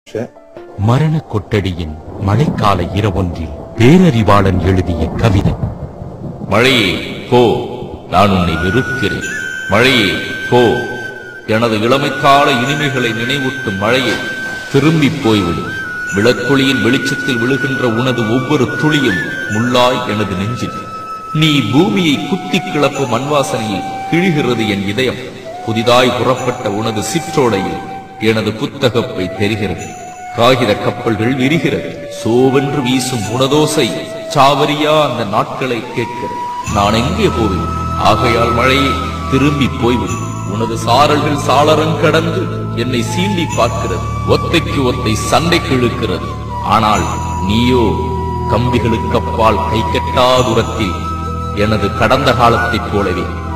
மரண கொட்டடியின் மழைக்கால இரவொன்றில் பேரறிவாளன் எழுதிய கவிதை மழையே போ நான் உன்னை வெறுக்கிறேன் மழையே போ எனது இளமைக்கால இனிமைகளை நினைவூட்டும் மழையே திரும்பி போய்விடு விளக்கொளியின் வெளிச்சத்தில் விழுகின்ற உனது ஒவ்வொரு துளியும் முள்ளாய் எனது நெஞ்சில் நீ பூமியை குத்தி கிளப்பும் மண்வாசனையில் கிழிகிறது என் இதயம் புதிதாய் புறப்பட்ட உனது சிற்றோடையில் எனது புத்தகப்பை தெரிகிறது காகித கப்பல்கள் விரிகிறது சோவென்று வீசும் உனதோசை சாவரியா அந்த நாட்களை கேட்கிறது நான் எங்கே போவேன் ஆகையால் மழையே திரும்பி போய்விடு உனது சாரல்கள் சாளரம் கடந்து என்னை சீண்டி பார்க்கிறது ஒத்தைக்கு ஒத்தை சண்டைக்கு இழுக்கிறது ஆனால் நீயோ கம்பிகளுக்கு அப்பால் கை கெட்டா தூரத்தில் எனது கடந்த காலத்தைப் போலவே